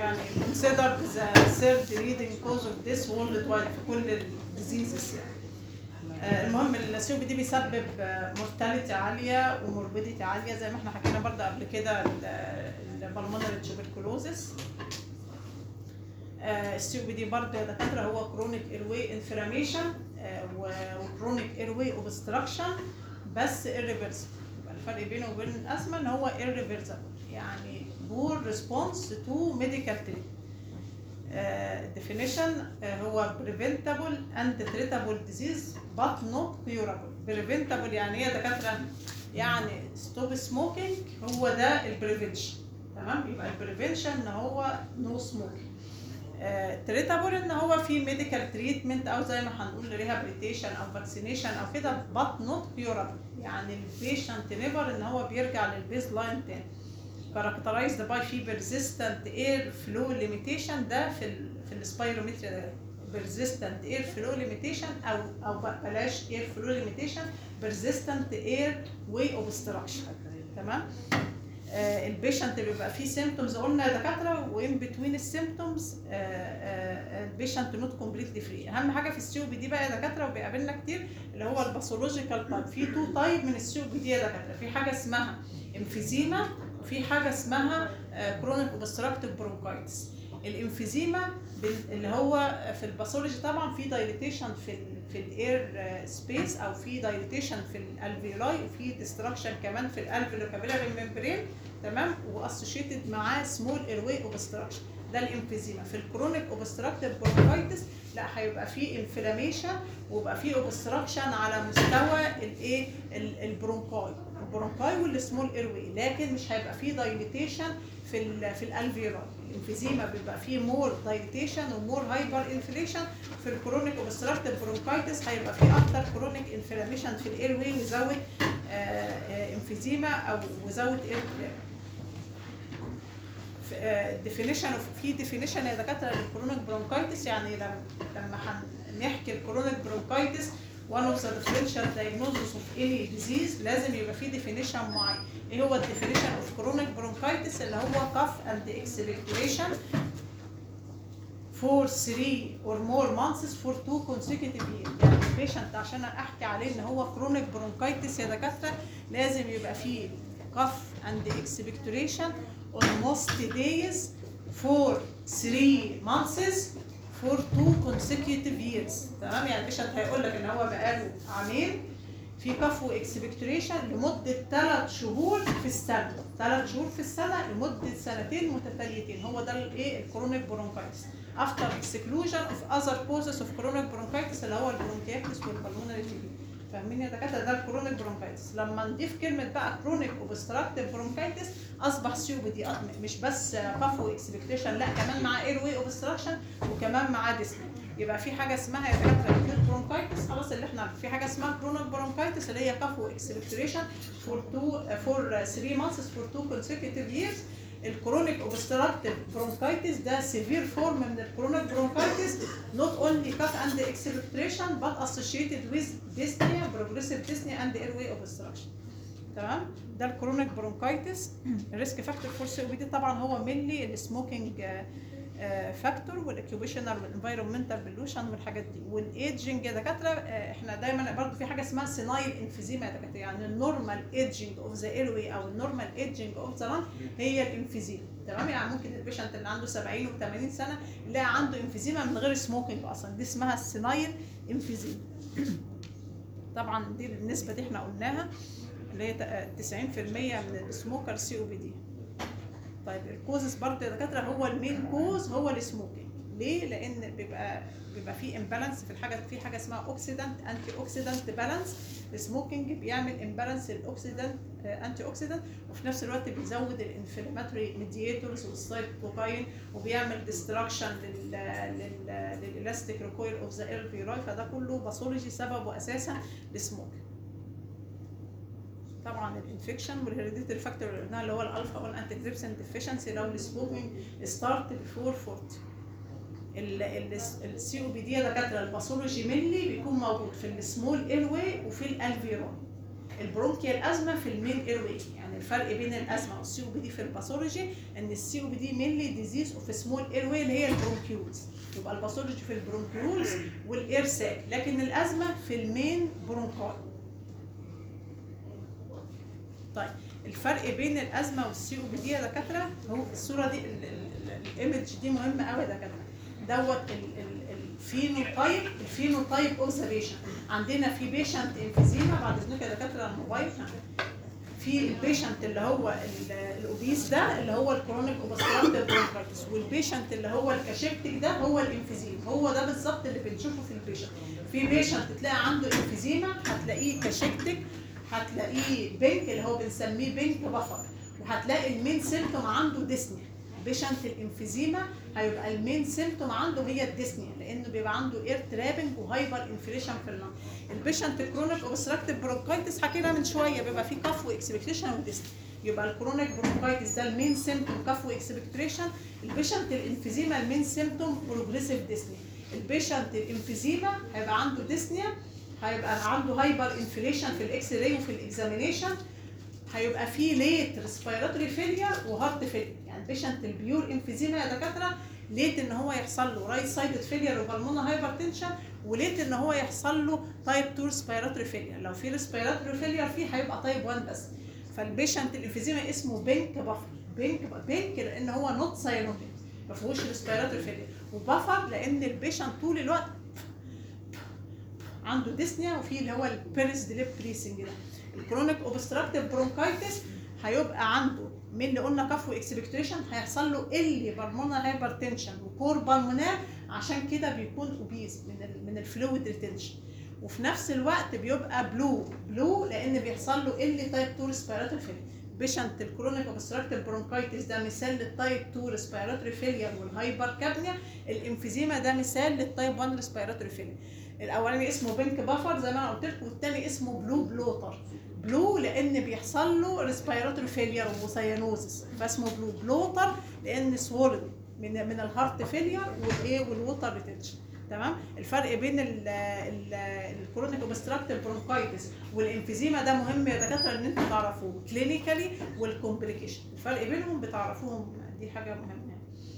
يعني considered the third leading cause of death worldwide في كل الديزيزز يعني آه، المهم السيوب دي بيسبب مورتاليتي عاليه وموربيديتي عاليه زي ما احنا حكينا برضه قبل كده البلمونري تيوبركلوزس السيوب دي برضه يا دكاتره هو كرونيك ايرواي انفلاميشن وكرونيك ايرواي اوبستراكشن بس irreversible يبقى الفرق بينه وبين الاسما ان هو irreversible يعني poor response to medical treatment definition آه، هو preventable and treatable disease but not curable preventable يعني ايه يا دكاتره يعني stop smoking هو ده البريفنشن تمام يبقى البريفنشن ان هو no smoking تريتابل ان هو في ميديكال تريتمنت او زي ما هنقول ريهابيليتيشن او فاكسينيشن او كده but not curable يعني البيشنت نيفر ان هو بيرجع للبيز لاين تاني characterized by في persistent air flow limitation ده في ال في السبايرومتري ده persistent air flow limitation او او ب- بلاش air flow limitation persistent air way obstruction تمام آه البيشنت بيبقى فيه سيمتومز قلنا يا دكاتره وان بتوين السيمتومز البيشنت نوت كومبليتلي فري اهم حاجه في السي او بي دي بقى يا دكاتره وبيقابلنا كتير اللي هو الباثولوجيكال تايب في تو تايب من السي او بي دي يا دكاتره في حاجه اسمها امفيزيما وفي حاجه اسمها كرونيك اوبستراكتيف برونكايتس الامفيزيما بال- اللي هو في الباثولوجي طبعا في دايليتيشن في ال في الاير سبيس او في دايليتيشن في الالفيولاي وفي ديستراكشن كمان في الالفيولوكابيلاري ممبرين تمام واسوشيتد معاه سمول ايرواي اوبستراكشن ده الامفيزيما في الكرونيك اوبستراكتيف برونكايتس لا هيبقى في انفلاميشن ويبقى في اوبستراكشن على مستوى الايه ال- البرونكاي البرونكاي والسمول ايرواي لكن مش هيبقى في دايليتيشن في ال في الالفيولاي الانفيزيما بيبقى فيه مور دايليتيشن ومور هايبر انفليشن في الكرونيك اوبستراكتيف برونكايتس هيبقى فيه اكتر كرونيك انفلاميشن في الاير واي ويزود انفيزيما او ويزود اير ديفينيشن في ديفينيشن يا دكاتره للكرونيك برونكايتس يعني لما لما هنحكي الكرونيك برونكايتس one of the differential diagnosis of any disease لازم يبقى فيه definition معين ايه هو الديفينيشن of chronic bronchitis اللي هو cough and expectoration for three or more months for two consecutive years يعني البيشنت عشان احكي عليه ان هو chronic bronchitis يا دكاتره لازم يبقى فيه cough and expectoration on most days for three months for two consecutive years تمام يعني البيشنت هيقول لك ان هو بقاله عامين في كف واكسبكتوريشن لمده ثلاث شهور في السنه ثلاث شهور في السنه لمده سنتين متتاليتين هو ده الايه الكرونيك برونكايتس افتر اكسكلوجن اوف اذر كوزز اوف كرونيك برونكايتس اللي هو البرونكيتس والبلمونري تيبي فاهمين يا دكاتره ده الكرونيك برونكايتس لما نضيف كلمه بقى كرونيك اوبستراكتيف برونكايتس اصبح سيوب دي مش بس كف واكسبكتيشن لا كمان مع اير واي اوبستراكشن وكمان معاه ديسني يبقى في حاجه اسمها يا دكاتره اكيوت برونكايتس خلاص اللي احنا في حاجه اسمها كرونيك برونكايتس اللي هي كف واكسبكتوريشن فور 2 فور 3 مانثس فور 2 consecutive years الكرونيك اوبستراكتيف برونكايتس ده سيفير فورم من الكرونيك برونكايتس not only cough and expectoration but associated with dyspnea progressive dyspnea and airway obstruction تمام ده الكرونيك برونكايتس الريسك فاكتور فور سي او بي دي طبعا هو مينلي السموكينج فاكتور والاكيوبيشنال والانفايرمنتال بولوشن والحاجات دي والايدجنج يا دكاتره آه، احنا دايما برضو في حاجه اسمها سينايل انفيزيما يا دكاتره يعني النورمال ايدجنج اوف ذا ايروي او النورمال ايدجنج اوف ذا لان هي الانفيزيما تمام يعني ممكن البيشنت اللي عنده 70 و80 سنه يلاقي عنده انفيزيما من غير سموكينج اصلا دي اسمها السينايل انفيزيما طبعا دي النسبه دي احنا قلناها اللي هي 90% من السموكر سي او بي دي طيب الكوزس برضه يا دكاتره هو المين كوز هو السموكينج ليه؟ لان بيبقى بيبقى في امبالانس في الحاجه في حاجه اسمها اوكسيدنت انتي اوكسيدنت بالانس السموكينج بيعمل امبالانس الاوكسيدنت انتي اوكسيدنت وفي نفس الوقت بيزود الانفلاماتوري ميدياتورز والسايتوكاين وبيعمل ديستراكشن للالاستيك ريكويل اوف ذا ايرفيراي فده كله باثولوجي سببه اساسا السموكينج طبعا الانفكشن والهيريديتري فاكتور اللي قلناها اللي هو الالفا 1 انتي تريبسين ديفيشنسي لو السموكينج ستارت بيفور 40 السي او بي دي يا دكاتره الباثولوجي مينلي بيكون موجود في السمول اير واي وفي الالفيرون البرونكيال ازمه في المين ايروي يعني الفرق بين الازمه والسي او بي دي في الباثولوجي ان السي او بي دي مينلي ديزيز اوف سمول ايروي اللي هي البرونكيولز يبقى الباثولوجي في البرونكيولز والاير ساك لكن الازمه في المين برونكاي طيب الفرق بين الازمه والسي او بي دي يا دكاتره هو الصوره دي الايمج دي مهمه قوي يا دكاتره دوت ال- ال- الفينوتايب الفينوتايب اوف ذا بيشنت عندنا في بيشنت انفيزيما بعد اذنك يا دكاتره على الموبايل في البيشنت اللي هو ال- الاوبيس ده اللي هو الكرونيك اوبستراكتيف برونكايتس والبيشنت اللي هو الكاشيبتيك ده هو الانفيزيما هو ده بالظبط اللي بنشوفه في البيشنت في بيشنت تلاقي عنده انفيزيما هتلاقيه كاشيبتيك هتلاقيه بينك اللي هو بنسميه بينك بفر وهتلاقي المين سيمتوم عنده ديسنيا بيشنت الانفيزيما هيبقى المين سيمتوم عنده هي الديسنيا لانه بيبقى عنده اير ترابنج وهايبر انفليشن في اللنج البيشنت كرونيك اوبستراكتيف برونكايتس حكينا من شويه بيبقى فيه كف واكسبكتيشن وديسنيا يبقى الكرونيك برونكايتس ده المين سيمتوم كف واكسبكتيشن البيشنت الانفيزيما المين سيمتوم بروجريسيف ديسنيا البيشنت الانفيزيما هيبقى عنده ديسنيا هيبقى عنده هايبر انفليشن في الاكس راي وفي الاكزامينيشن هيبقى فيه ليت ريسبيراتوري فيلير وهارت فيلير يعني البيشنت البيور انفيزيما يا دكاتره ليت ان هو يحصل له رايت سايدد فيلير وبالمونا هايبرتنشن وليت ان هو يحصل له تايب 2 ريسبيراتوري فيلير لو في ريسبيراتوري فيلير فيه هيبقى تايب 1 بس فالبيشنت الانفيزيما اسمه بينك بافر بينك بينك لان هو نوت ساينوتيك ما فيهوش ريسبيراتوري فيلير وبافر لان البيشنت طول الوقت عنده ديسنيا وفي اللي هو البيرس ديليب بريسنج ده الكرونيك اوبستراكتيف برونكايتس هيبقى عنده من اللي قلنا كف واكسبكتيشن هيحصل له اللي بالمونر هايبرتنشن وكور بالمونار عشان كده بيكون اوبيز من ال من الفلويد ريتنشن وفي نفس الوقت بيبقى بلو بلو لان بيحصل له اللي تايب 2 ريسبيراتوري فيلير بيشنت الكرونيك اوبستراكتيف برونكايتس ده مثال للتايب 2 ريسبيراتوري فيلير والهايبر كابنيا الانفيزيما ده مثال للتايب 1 ريسبيراتوري فيلير الاولاني اسمه بينك بافر زي ما انا قلت لكم والتاني اسمه بلو بلوتر بلو لان بيحصل له ريسبيراتوري فيلير وسيانوزس فاسمه بلو بلوتر لان سورد من من الهارت فيلير والايه والووتر ريتنشن تمام الفرق بين الكرونيك اوبستراكتيف برونكايتس والانفيزيما ده مهم يا دكاتره ان انتوا تعرفوه كلينيكالي والكومبليكيشن الفرق بينهم بتعرفوهم دي حاجه مهمه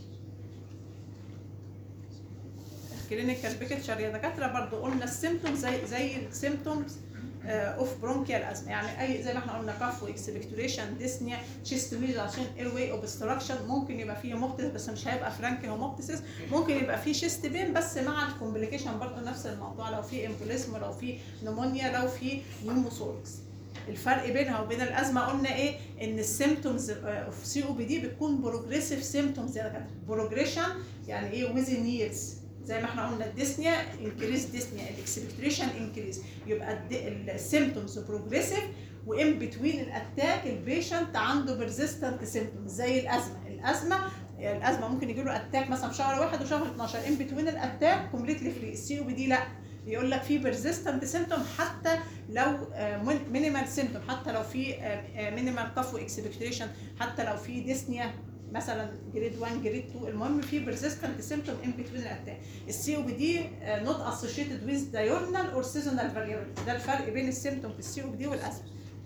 كلينيكال بيكتشر يا دكاتره برضو قلنا السيمتومز زي زي السيمتومز اوف برونكيال ازمه يعني اي زي ما احنا قلنا كف واكسبكتوريشن ديسنيا تشيست ويز عشان اير واي اوبستراكشن ممكن يبقى فيه هوموبتس بس مش هيبقى فرانكي هوموبتسس ممكن يبقى فيه شيست بين بس مع الكومبليكيشن برضو نفس الموضوع لو في امبوليزم لو في نمونيا لو في نيوموثوركس الفرق بينها وبين الازمه قلنا ايه ان السيمتومز اوف سي او بي دي بتكون بروجريسيف سيمتومز يا دكاتره بروجريشن يعني ايه ويزن ييرز زي ما احنا قلنا الديسنيا انكريز ديسنيا الاكسبكتريشن انكريز يبقى السيمتومز بروجريسيف وان بتوين الاتاك البيشنت عنده بيرزيستنت سيمتومز زي الازمه الازمه يعني الازمه ممكن يجي له اتاك مثلا في شهر واحد وشهر 12 ان بتوين الاتاك كومبليتلي فري السي او بي دي لا يقول لك في بيرزيستنت سيمتوم حتى لو مينيمال سيمتوم حتى لو في مينيمال كف واكسبكتريشن حتى لو في ديسنيا مثلا جريد 1 جريد 2 المهم في بيرزيستنت سيمتوم ان بتوين الاتاك السي او بي دي نوت اسوشيتد ويز دايورنال اور سيزونال فاريابيلتي ده الفرق بين السيمتوم في السي او بي دي والازمه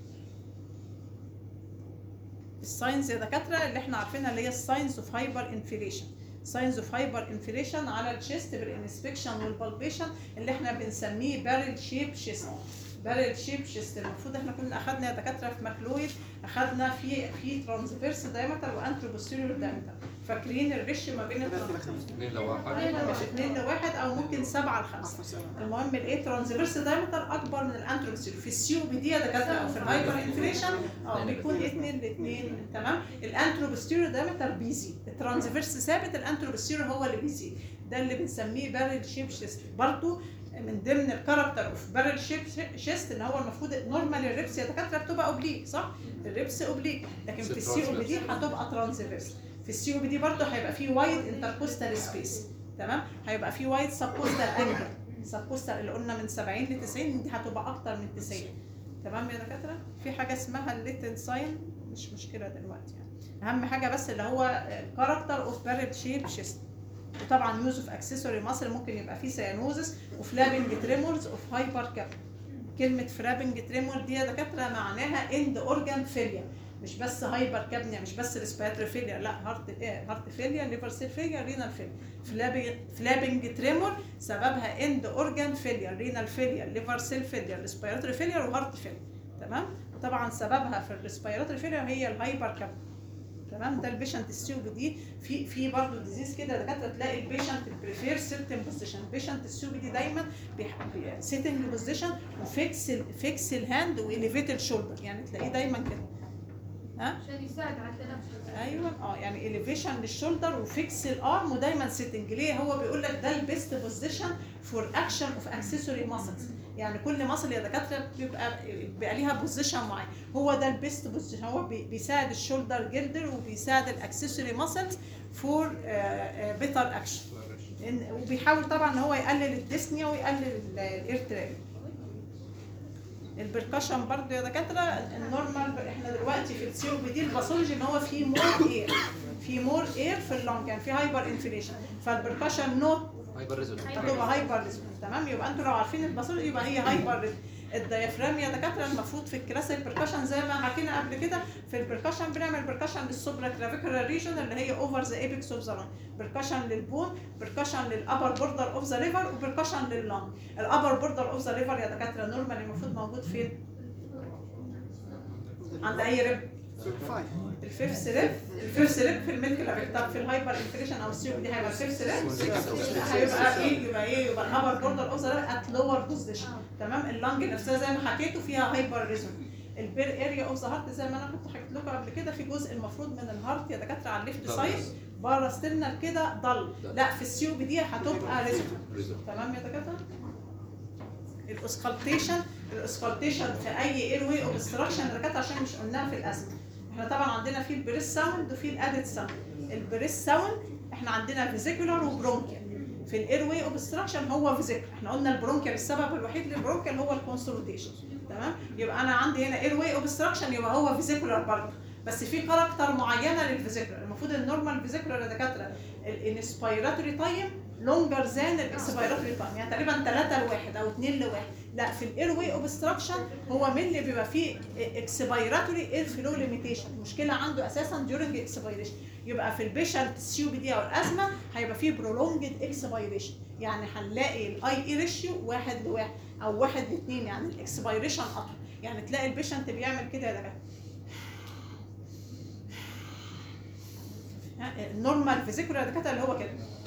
الساينز يا دكاتره اللي احنا عارفينها اللي هي الساينز اوف هايبر انفليشن ساينز اوف هايبر انفليشن على الشيست بالانسبكشن والبالبيشن اللي احنا بنسميه بارل شيب شيست بارل شيب شيست المفروض احنا كنا اخدنا يا دكاتره في ماكلويد اخدنا في في ترانسفيرس دايمتر وانترو بوستيريور دايمتر فاكرين الريش ما بين الترانسفيرس اثنين لواحد مش 2 لواحد او ممكن 7 ل 5 المهم الايه ترانسفيرس دايمتر اكبر من الانترو بوستيريور في السي او بي دي يا دكاتره او في الهايبر انفليشن اه بيكون 2 ل 2 تمام الانترو بوستيريور دايمتر بيزيد الترانسفيرس ثابت الانترو بوستيريور هو اللي بيزيد ده اللي بنسميه بارل شيب شيست برضه من ضمن الكاركتر اوف بارل شيب شيست ان هو المفروض نورمال الريبس يا دكاتره بتبقى اوبليك صح؟ الريبس اوبليك لكن في السي او بي دي هتبقى ترانسفيرس في السي او بي دي برضه هيبقى فيه وايد انتركوستال سبيس تمام؟ هيبقى فيه وايد سبوستال انجل سبوستال اللي قلنا من 70 ل 90 دي هتبقى اكتر من 90 تمام يا دكاتره؟ في حاجه اسمها الليتن ساين مش مشكله دلوقتي يعني اهم حاجه بس اللي هو كاركتر اوف بارل شيب شيست وطبعا يوز اوف اكسسوري ماسل ممكن يبقى فيه سيانوزس وفلابنج تريمورز اوف هايبر كاب كلمه فرابنج تريمور دي يا دكاتره معناها اند اورجان فيلير مش بس هايبر كابنيا مش بس ريسبيراتوري فيلير لا هارت ايه هارت فيلير ليفر سيل فيلير رينال فيلير فلابنج فلابنج تريمور سببها اند اورجان فيلير رينال فيلير ليفر سيل فيلير ريسبيراتوري فيلير وهارت فيلير تمام وطبعا سببها في الريسبيراتوري فيلير هي الهايبر كابنيا تمام ده البيشنت السيوب دي في في برضه ديزيز كده دكاتره تلاقي البيشنت بريفير سيرتن بوزيشن البيشنت السيوب دي دايما سيتنج بوزيشن وفيكس فيكس الهاند واليفيت الشولدر يعني تلاقيه دايما كده ها عشان يساعد على التنفس ايوه اه يعني اليفيشن للشولدر وفيكس الارم ودايما سيتنج ليه هو بيقول لك ده البيست بوزيشن فور اكشن اوف اكسسوري ماسلز يعني كل ماسل يا دكاتره بيبقى بيبقى ليها بوزيشن معين هو ده البيست بوزيشن هو بي- بيساعد الشولدر جلدر وبيساعد الاكسسوري ماسلز فور بيتر اكشن وبيحاول طبعا ان هو يقلل الديسنيا ويقلل الاير ترافيك البركشن برضو يا دكاتره النورمال احنا دلوقتي في السي او بي دي الباثولوجي ان هو في مور اير في مور اير في اللونج يعني في هايبر انفليشن فالبركشن نوت هايبر ريزون هتبقى هايبر ريسبونس تمام يبقى انتوا لو عارفين الباثولوجي يبقى هي هايبر ريسبونس الديافرام يا دكاتره المفروض في الكلاسيك بركشن زي ما حكينا قبل كده في البركشن بنعمل بركشن للسوبرا كلافيكولار ريجن اللي هي اوفر ذا ايبكس اوف ذا لانج بركشن للبون بركشن للابر بوردر اوف ذا ليفر وبركشن لللانج الابر بوردر اوف ذا ليفر يا دكاتره نورمال المفروض موجود فين؟ عند اي ريب الفيفث ريب الفيفث ريب في الميلك لافيك طب في الهايبر انفليشن او السيوب دي هيبقى الفيفث ريب هيبقى ايه يبقى ايه يبقى الابر بوردر اوف ذا ات لور بوزيشن تمام اللنج نفسها زي ما حكيته فيها هايبر ريزون البير اريا اوف ذا هارت زي ما انا كنت حكيت لكم قبل كده في جزء المفروض من الهارت يا دكاتره على الليفت سايد بره ستيرنال كده ضل لا في السيوب دي هتبقى ريزون ريزون تمام يا دكاتره الاسكالتيشن الاسكالتيشن في اي اير واي اوبستراكشن يا دكاتره عشان مش قلناها في الاسم احنا طبعا عندنا في البريس ساوند وفي الادد ساوند البريس ساوند احنا عندنا فيزيكولار وبرونكيال في الاير واي اوبستراكشن هو فيزيكولار احنا قلنا البرونكيال السبب الوحيد للبرونكيال هو الكونسوليديشن تمام يبقى انا عندي هنا اير واي اوبستراكشن يبقى هو فيزيكولار برضه بس في كاركتر معينه للفيزيكولار المفروض النورمال فيزيكولار يا دكاتره الانسبيراتوري تايم لونجر ذان الاكسبيراتوري تايم يعني تقريبا 3 لواحد او 2 لواحد لا في الاير واي اوبستراكشن هو من اللي بيبقى فيه اكسبيراتوري اير فلو ليميتيشن المشكله عنده اساسا ديورنج اكسبيريشن يبقى في البيشنت سيو بي دي او الازمه هيبقى فيه برولونجد اكسبيريشن يعني هنلاقي الاي اي ريشيو واحد لواحد او واحد لاثنين يعني الاكسبيريشن اطول يعني تلاقي البيشنت بيعمل كده يا دكاتره النورمال فيزيكولار دكاتره اللي هو كده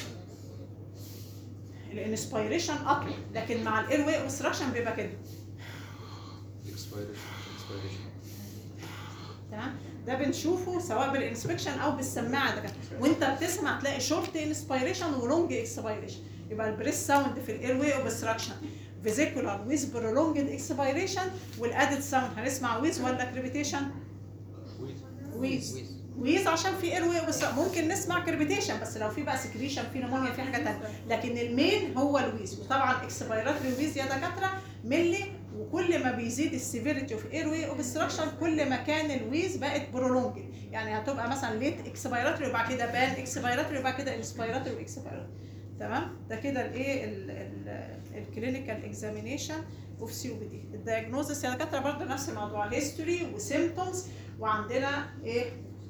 الانسبيريشن اطول لكن مع الاير واي اوبستراكشن بيبقى كده اكسبيريشن اكسبيريشن تمام ده بنشوفه سواء بالانسبكشن او بالسماعه ده وانت بتسمع تلاقي شورت انسبيريشن ولونج اكسبيريشن يبقى البريس ساوند في الاير واي اوبستراكشن فيزيكولار ويز برولونجد اكسبيريشن والادد ساوند هنسمع ويز ولا كريبيتيشن ويز ويز عشان في اير واي بس ممكن نسمع كربيتيشن بس لو في بقى سكريشن في نمونيا في حاجه ثانيه لكن المين هو الويز وطبعا اكسبيراتوري ويز يا دكاتره ملي وكل ما بيزيد السيفيريتي اوف اير واي اوبستراكشن كل ما كان الويز بقت برولونج يعني هتبقى مثلا ليت اكسبيراتوري وبعد كده بان اكسبيراتوري وبعد كده انسبيراتوري واكسبيراتوري تمام ده كده الايه الكلينيكال اكزامينيشن اوف سي او بي دي الدايجنوزس يا دكاتره برضه نفس الموضوع هيستوري وسيمتومز وعندنا ايه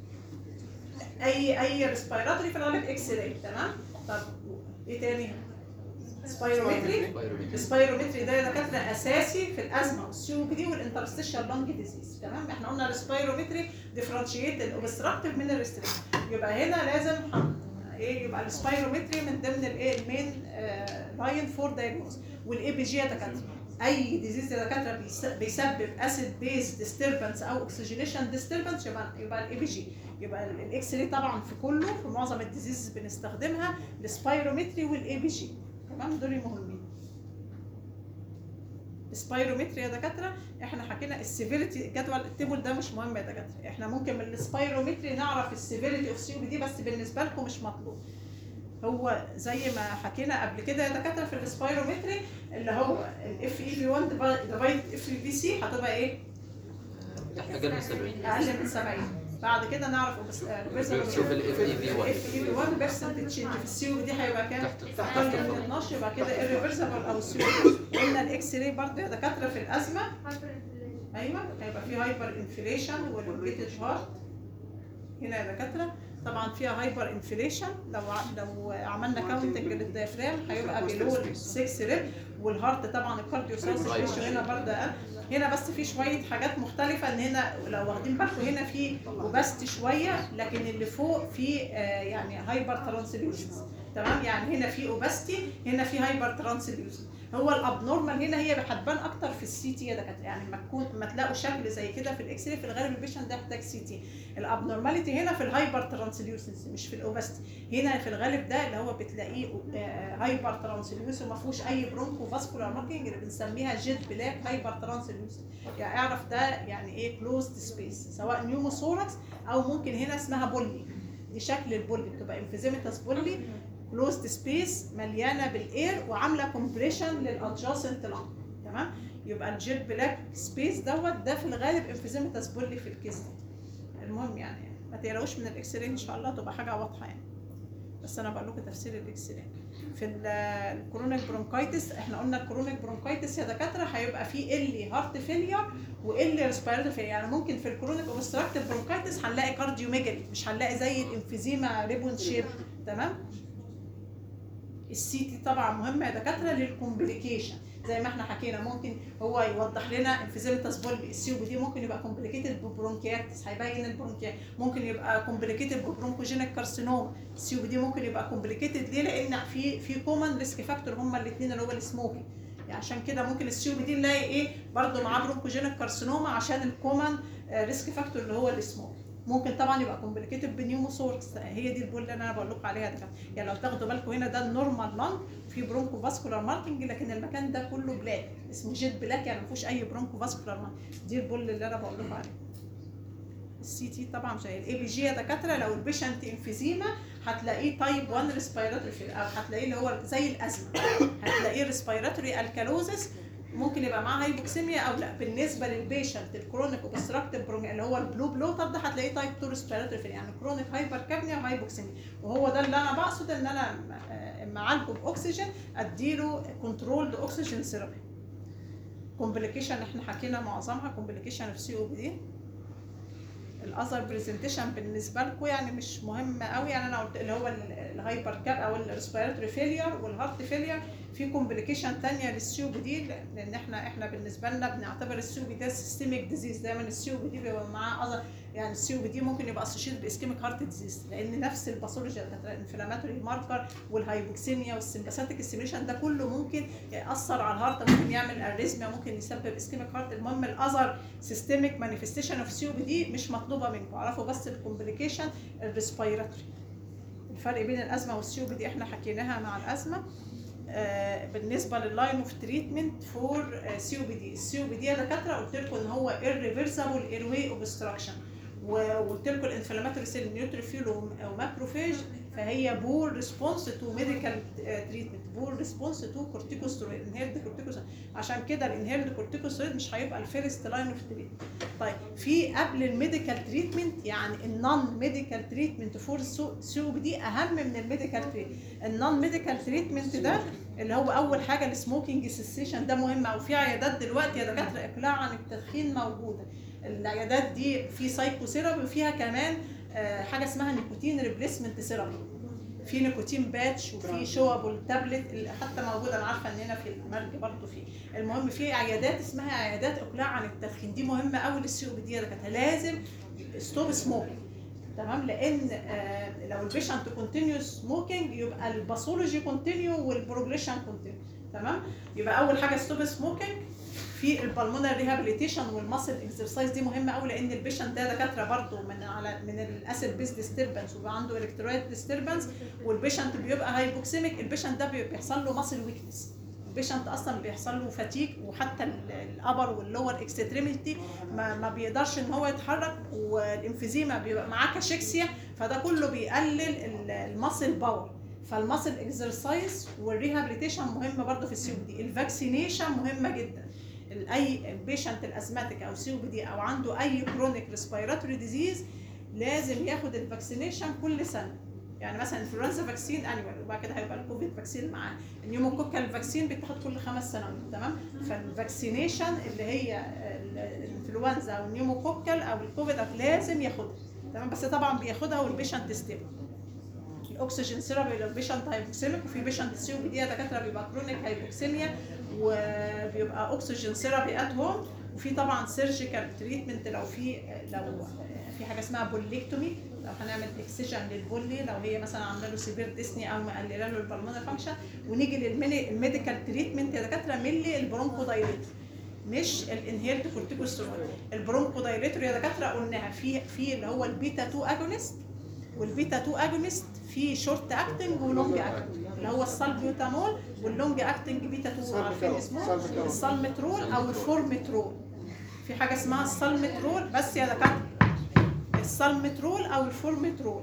اي اي ريسبيراتوري في الغالب اكس راي تمام طب ايه تاني سبايرومتري السبايرومتري ده يا دكاتره اساسي في الازمه والسي بي دي والانترستيشال لانج ديزيز تمام احنا قلنا السبايرومتري ديفرنشيت الاوبستراكتيف من الريستريكت يبقى هنا لازم ايه يبقى السبايرومتري من ضمن الايه المين لاين فور دايجنوز والاي بي جي يا دكاتره اي ديزيز يا دكاتره بيس- بيسبب اسيد بيز ديستربنس او اوكسجينيشن ديستربنس يبقى يبقى الاي بي جي يبقى ال- الاكس راي طبعا في كله في معظم الديزيز بنستخدمها السبايرومتري والاي بي جي تمام دول مهمين السبايرومتري يا دكاتره احنا حكينا السيفيريتي جدول التيبل ده مش مهم يا دكاتره احنا ممكن من السبايرومتري نعرف السيفيريتي اوف سي دي بس بالنسبه لكم مش مطلوب هو زي ما حكينا قبل كده يا دكاتره في السبايرومتري اللي هو الاف اي بي 1 ديفايد اف بي سي هتبقى ايه؟ اقل من 70 اقل من 70 بعد كده نعرف بنشوف ال FEV1. اف اي بي 1 بيرسنت تشينج في السي او دي هيبقى كام؟ تحت تحت اقل من الخط. 12 يبقى كده irreversible او السي قلنا الاكس راي برضه يا دكاتره في الازمه ايوه هيبقى في هايبر انفليشن والبيتج هارت هنا يا دكاتره طبعا فيها هايبر انفليشن لو ع- لو عملنا كاونتنج للديافرام هيبقى بيلو 6 ريب والهارت طبعا الكارديو ساينس ريشيو هنا برضه اقل هنا بس في شويه حاجات مختلفه ان هنا لو واخدين بالكم هنا في اوباست شويه لكن اللي فوق في آه، يعني هايبر ترانسليوشنز تمام يعني هنا في اوباستي هنا في هايبر ترانسليوشن هو الابنورمال هنا هي هتبان اكتر في السي تي يا دكاتره يعني ما تكون ما تلاقوا شكل زي كده في الاكس راي في الغالب البيشنت ده يحتاج سي تي الابنورماليتي هنا في الهايبر ترانسليوسنس مش في الاوباستي هنا في الغالب ده اللي هو بتلاقيه آه، هايبر ترانسليوس وما فيهوش اي برونكو فاسكولار ماركينج اللي بنسميها جيت بلاك هايبر ترانسليوس يعني اعرف ده يعني ايه كلوزد سبيس سواء نيوموثوركس او ممكن هنا اسمها بولي دي شكل البولي بتبقى انفيزيمتاس بولي كلوزد سبيس مليانه بالاير وعامله كومبريشن للادجاسنت لانج تمام يبقى الجيت بلاك سبيس دوت ده في الغالب انفيزيمتاس بولي في الكيس دي المهم يعني ما تقلقوش من الاكس راي ان شاء الله تبقى حاجه واضحه يعني بس انا بقول لكم تفسير الاكس راي في ال- الكرونيك برونكايتس احنا قلنا الكرونيك برونكايتس يا دكاتره هيبقى فيه اللي هارت فيلير واللي ريسبيراتوري فيلير يعني ممكن في الكرونيك اوبستراكتيف برونكايتس هنلاقي كارديوميجالي مش هنلاقي زي الانفيزيما ريبون شيب تمام السي تي طبعا مهمه يا دكاتره للكومبليكيشن زي ما احنا حكينا ممكن هو يوضح لنا انفيزيمتاس بولبي السي او بي دي ممكن يبقى كومبليكيتد ببرونكياتس هيبين البرونكيات ممكن يبقى كومبليكيتد ببرونكوجينيك كارسينوما السي او بي دي ممكن يبقى كومبليكيتد ليه لان في في كومن ريسك فاكتور هما الاثنين اللي هو السموكينج يعني عشان كده ممكن السي او بي دي نلاقي ايه برده معاه برونكوجينيك كارسينوما عشان الكومن ريسك فاكتور اللي هو السموكينج ممكن طبعا يبقى كومبليكيتد بنيوموثوركس هي دي البول اللي انا بقول لكم عليها دي يعني لو تاخدوا بالكم هنا ده النورمال لانج في برونكو فاسكولار ماركينج لكن المكان ده كله بلاك اسمه جيت بلاك يعني ما فيهوش اي برونكو فاسكولار ماركينج دي البول اللي انا بقول لكم عليها السي تي طبعا زي الاي بي جي يا دكاتره لو البيشنت انفيزيما هتلاقيه تايب 1 ريسبيراتوري او هتلاقيه اللي هو زي الازمه هتلاقيه ريسبيراتوري الكالوزس ممكن يبقى معاه هايبوكسيميا او لا بالنسبه للبيشنت الكرونيك اوبستراكتيف اللي هو البلو بلوتر ده هتلاقيه تايب 2 ريسبيراتوري يعني كرونيك هايبر كابنيا وهايبوكسيميا وهو ده اللي انا بقصد ان انا آه، اما اعالجه باكسجين اديله كنترولد اكسجين ثيرابي كومبليكيشن احنا حكينا معظمها كومبليكيشن في سي او بي دي الاذر برزنتيشن بالنسبه لكم يعني مش مهم قوي يعني انا قلت اللي هو ال- الهايبر كاب او الريسبيراتوري فيلير والهارت فيلير في كومبليكيشن تانية للسيو بي دي لان احنا احنا بالنسبه لنا بنعتبر السيو بي ده سيستميك ديزيز دايما السيو بي دي بيبقى معاه اذر يعني السيو بي دي ممكن يبقى اسوشيتد باسكيميك هارت ديزيز لان نفس الباثولوجي الانفلاماتوري ماركر والهايبوكسيميا والسمباثيك ستيميشن ده كله ممكن ياثر على الهارت ممكن يعمل اريزميا ممكن يسبب اسكيميك هارت المهم الاذر سيستميك مانيفستيشن اوف سيو بي دي مش مطلوبه منكم اعرفوا بس الكومبليكيشن الريسبيراتوري الفرق بين الازمه والسيو بي دي احنا حكيناها مع الازمه آه، بالنسبه لللاين اوف تريتمنت فور سي او بي دي السي او بي دي يا دكاتره قلت لكم ان هو irreversible airway obstruction وقلت لكم الانفلاماتوري سيل نيوتروفيل وماكروفاج فهي بور ريسبونس تو ميديكال تريتمنت بور ريسبونس تو كورتيكوسترويد انهيرد كورتيكوسترويد عشان كده الانهيرد كورتيكوسترويد مش هيبقى الفيرست لاين اوف تريتمنت طيب في قبل الميديكال تريتمنت يعني النون ميديكال تريتمنت فور سي او بي دي اهم من الميديكال تريتمنت النون ميديكال تريتمنت ده اللي هو اول حاجه السموكينج سيسيشن ده مهم او في عيادات دلوقتي يا دكاتره اقلاع عن التدخين موجوده العيادات دي في سايكو ثيرابي وفيها كمان آه، حاجه اسمها نيكوتين ريبليسمنت ثيرابي في نيكوتين باتش وفي شوبل تابلت اللي حتى موجوده انا عارفه ان هنا في المرج برضه في المهم في عيادات اسمها عيادات اقلاع عن التدخين دي مهمه قوي للسي او بي دي دكاتره لازم ستوب سموكينج تمام لان آه، لو البيشنت كونتينيو سموكينج يبقى الباثولوجي كونتينيو والبروجريشن كونتينيو تمام يبقى اول حاجه ستوب سموكينج في البلمونر ريهابيليتيشن والماسل اكسرسايز دي مهمه قوي لان البيشنت ده دكاتره برضه من على من الاسيد بيس ديستربنس وبيبقى عنده الكترولايت ديستربنس والبيشنت بيبقى هايبوكسيميك البيشنت ده بي- بيحصل له ماسل ويكنس البيشنت اصلا بيحصل له فاتيك وحتى ال- الابر واللور اكستريميتي ما, ما بيقدرش ان هو يتحرك والانفيزيما بيبقى معاه كاشيكسيا فده كله بيقلل ال- الماسل باور فالماسل اكسرسايز والريهابيليتيشن مهمه برضه في السي او دي الفاكسينيشن مهمه جدا ال- اي بيشنت الازماتيك او سي او بي دي او عنده اي كرونيك ريسبيراتوري ديزيز لازم ياخد الفاكسينيشن كل سنه يعني مثلا انفلونزا فاكسين انيوال وبعد كده هيبقى الكوفيد فاكسين معاه النيوموكوكال فاكسين بيتاخد كل خمس سنوات تمام فالفاكسينيشن اللي هي ال- الانفلونزا او النيوموكوكال او الكوفيد لازم ياخدها تمام بس طبعا بياخدها والبيشنت ستيبل الاكسجين سيرابي لو بيشنت هايبوكسيميك وفي بيشنت سي او بي دي دكاتره بيبقى كرونيك هايبوكسيميا وبيبقى اكسجين سيرابي ات هوم وفي طبعا سيرجيكال تريتمنت لو في لو في حاجه اسمها بوليكتومي لو هنعمل اكسجن للبولي لو هي مثلا عامله له سيفير ديسني او مقلله له البلمونر فانكشن ونيجي للميديكال تريتمنت يا دكاتره ملي البرونكو دايليتور مش الانهيرد كورتيكوستيرويد البرونكو دايليتور يا دكاتره قلناها في في اللي هو البيتا 2 اجونست والبيتا 2 اجونست في شورت اكتنج ولونج اكتنج اللي هو السالبيوتامول واللونج اكتنج بيتا 2 عارفين اسمه السالمترول او الفورمترول في حاجه اسمها السالمترول بس يا دكاتره السالمترول او الفورمترول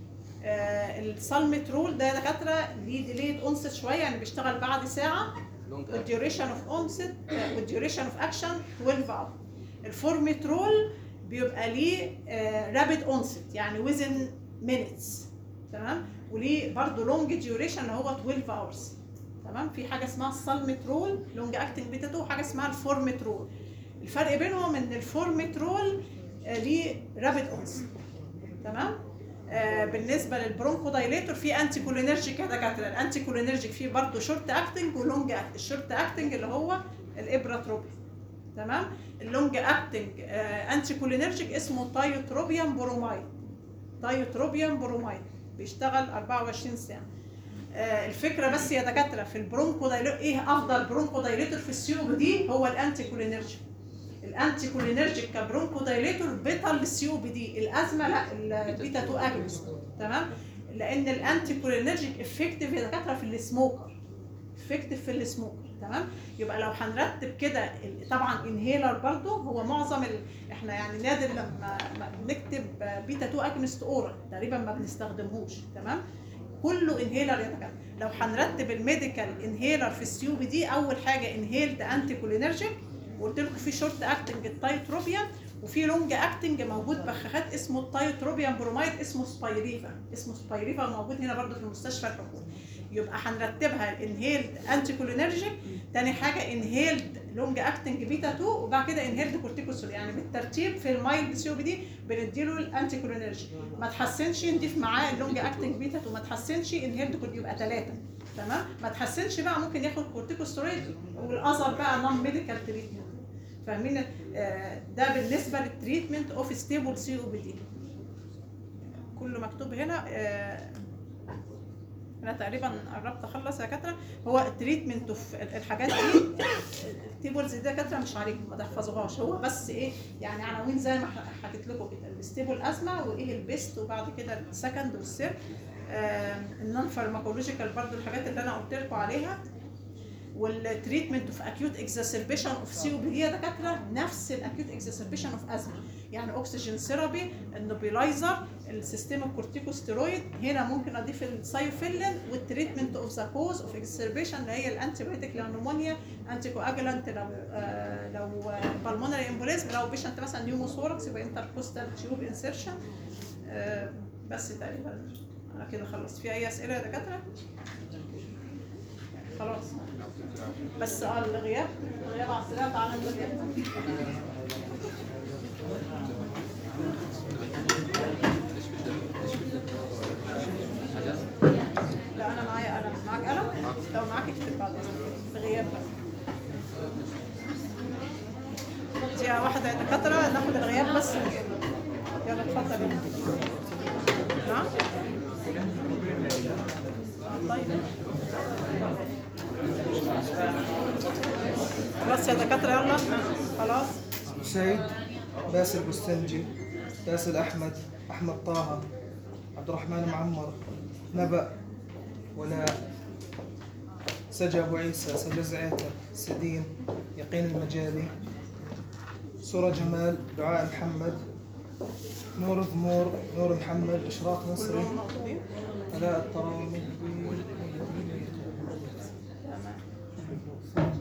آه السالمترول ده يا دكاتره ليه ديليد اونست شويه يعني بيشتغل بعد ساعه لونج والديوريشن اوف اونست والديوريشن اوف اكشن 12 اور الفورمترول بيبقى ليه رابيد اونست يعني ويزن مينتس تمام وليه برضه لونج ديوريشن اللي هو 12 اورز تمام في حاجه اسمها السالمترول لونج اكتنج بيتا 2 وحاجه اسمها الفورمترول الفرق بينهم ان الفورمترول آه، ليه رابيد اونست تمام آه بالنسبه للبرونكو دايليتور في انتي كولينرجيك يا دكاتره الانتي كولينرجيك فيه برضه شورت اكتنج ولونج اكتنج الشورت اكتنج اللي هو الابراتروبي تمام اللونج اكتنج آه انتي كولينرجيك اسمه تايوتروبيوم برومايد تايوتروبيوم برومايد بيشتغل 24 ساعه آه الفكره بس يا دكاتره في البرونكو دايليتور ايه افضل برونكو دايليتور في السيوب دي هو الانتي كولينرجيك الانتي كولينرجيك كبرونكو دايليتور بيتا للسي او بي دي الازمه لا البيتا 2 اجونست تمام لان الانتي كولينرجيك افكتيف يا دكاتره في السموكر افكتيف في السموكر تمام يبقى لو هنرتب كده ال- طبعا انهيلر برضو هو معظم ال... احنا يعني نادر لما ما بنكتب بيتا 2 اجونست اورال تقريبا ما بنستخدمهوش تمام كله انهيلر يا دكاتره لو هنرتب الميديكال انهيلر في السيو بي دي اول حاجه انهيلد انتي كولينرجيك وقلت لكم في شورت اكتنج التايتروبيان وفي لونج اكتنج موجود بخاخات اسمه التايتروبيان برومايد اسمه سبايريفا اسمه سبايريفا موجود هنا برضو في المستشفى الحكومي يبقى هنرتبها الانهيلد انتي كولينرجيك تاني حاجه انهيلد لونج اكتنج بيتا 2 وبعد كده انهيلد كورتيكوسول يعني بالترتيب في المايلد سي او بي دي بنديله الانتي كولينرجيك ما تحسنش نضيف معاه اللونج اكتنج بيتا 2 ما تحسنش انهيلد كورت يبقى ثلاثه تمام ما تحسنش بقى ممكن ياخد كورتيكوسترويد والاذر بقى نون ميديكال تريتمنت فاهمين آه، ده بالنسبه للتريتمنت اوف ستيبل سي او بي دي كله مكتوب هنا آه، انا تقريبا قربت اخلص يا دكاتره هو التريتمنت اوف الحاجات دي التيبلز دي دكاتره مش عليكم ما تحفظوهاش هو بس ايه يعني عناوين زي ما ح- حكيت لكم كده الستيبل ازمه وايه البيست وبعد كده السكند والسير النون فارماكولوجيكال برضو الحاجات اللي انا قلت لكم عليها والتريتمنت اوف اكيوت اكزاسربيشن اوف سي او بي دي يا دكاتره نفس الاكيوت اكزاسربيشن اوف ازمه يعني اكسجين ثيرابي النوبيلايزر السيستم الكورتيكوستيرويد هنا ممكن اضيف السايوفيلين والتريتمنت اوف ذا كوز اوف اكزاسربيشن اللي هي الانتي بايوتيك للنمونيا انتي كواجولانت لو آه لو بالمونري امبوليزم لو بيشنت مثلا نيوموثوركس يبقى انتركوستال تيوب انسيرشن آه بس تقريبا انا كده خلصت في اي اسئله يا دكاتره خلاص بس اه الغياب الغياب على السريع تعالى الغياب لا انا معايا قلم معاك قلم لو معاك اكتب بعد اذنك الغياب بس دي واحدة يا دكاترة ناخد الغياب بس يلا اتفضل يلا. نعم طيب خلاص يا دكاترة يلا خلاص سعيد باسل بستنجي باسل أحمد أحمد طه عبد الرحمن معمر نبأ ولاء سجى أبو عيسى سجى زعيتة سدين يقين المجالي سورة جمال دعاء محمد نور ثمور نور محمد إشراق نصري كلهم موجودين علاء الطراوي تمام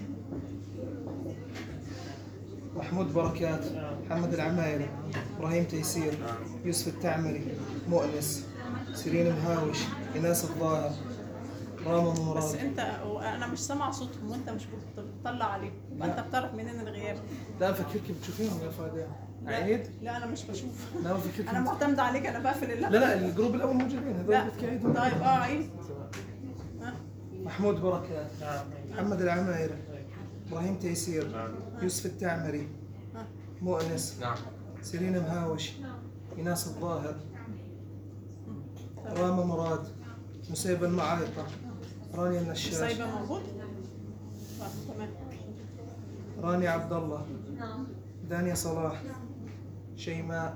محمود بركات محمد العمايري ابراهيم تيسير يوسف التعمري مؤنس سيرين مهاوش إناس الظاهر راما بس مراد انت انا مش سامع صوتهم وانت مش بت- بتطلع عليهم يبقى انت بتعرف منين الغياب لا فكر كيف بتشوفيهم يا فادي لا. عيد لا انا مش بشوف لا فكر انا كيف معتمده عليك انا بقفل اللاب لا لا الجروب الأول موجودين هذول لا بتكعيدهم طيب اه عيد ها محمود بركات محمد العمايري ابراهيم تيسير يوسف التعمري ها مؤنس نعم سيرين مهاوش إناس الظاهر راما مراد مسيب المعايطة رانيا النشاش سايبه موجود طيب تمام راني عبد الله دانيا صلاح شيماء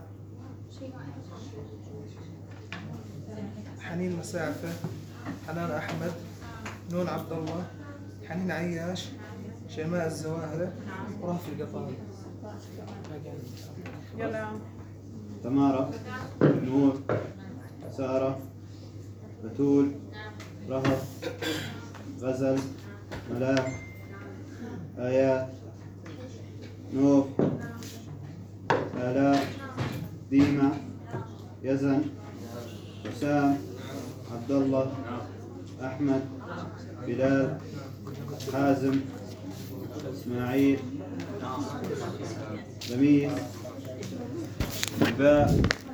حنين مساعفة حنان أحمد نون عبد الله حنين عياش شيماء الزواهرة ورافي القطاني طيب تمام يلا يا عم تمارا نور سارة بتول رهف غزل ملاح آيات نوف آلاء ديمة يزن حسام عبد الله أحمد بلال حازم إسماعيل لميس باء